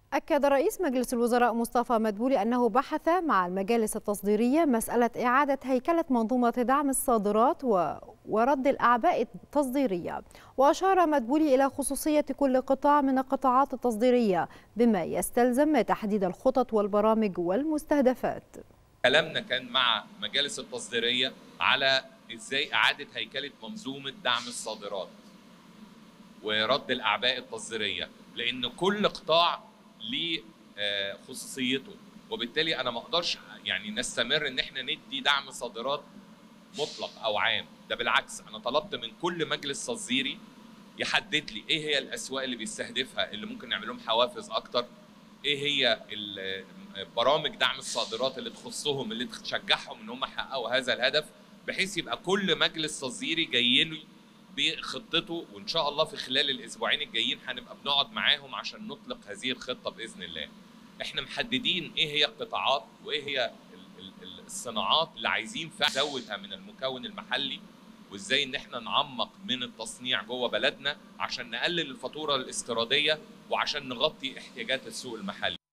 أكد رئيس مجلس الوزراء مصطفى مدبولي أنه بحث مع المجالس التصديرية مسألة إعادة هيكلة منظومة دعم الصادرات و... ورد الأعباء التصديرية وأشار مدبولي إلى خصوصية كل قطاع من القطاعات التصديرية بما يستلزم تحديد الخطط والبرامج والمستهدفات كلامنا كان مع مجالس التصديرية على إزاي إعادة هيكلة منظومة دعم الصادرات ورد الأعباء التصديرية لأن كل قطاع ليه خصوصيته وبالتالي انا ما اقدرش يعني نستمر ان احنا ندي دعم صادرات مطلق او عام ده بالعكس انا طلبت من كل مجلس تصديري يحدد لي ايه هي الاسواق اللي بيستهدفها اللي ممكن نعمل لهم حوافز اكتر ايه هي برامج دعم الصادرات اللي تخصهم اللي تشجعهم ان هم يحققوا هذا الهدف بحيث يبقى كل مجلس تصديري جاي له بخطته وان شاء الله في خلال الاسبوعين الجايين هنبقى بنقعد معاهم عشان نطلق هذه الخطه باذن الله. احنا محددين ايه هي القطاعات وايه هي الصناعات اللي عايزين نزودها من المكون المحلي وازاي ان احنا نعمق من التصنيع جوه بلدنا عشان نقلل الفاتوره الاستيراديه وعشان نغطي احتياجات السوق المحلي.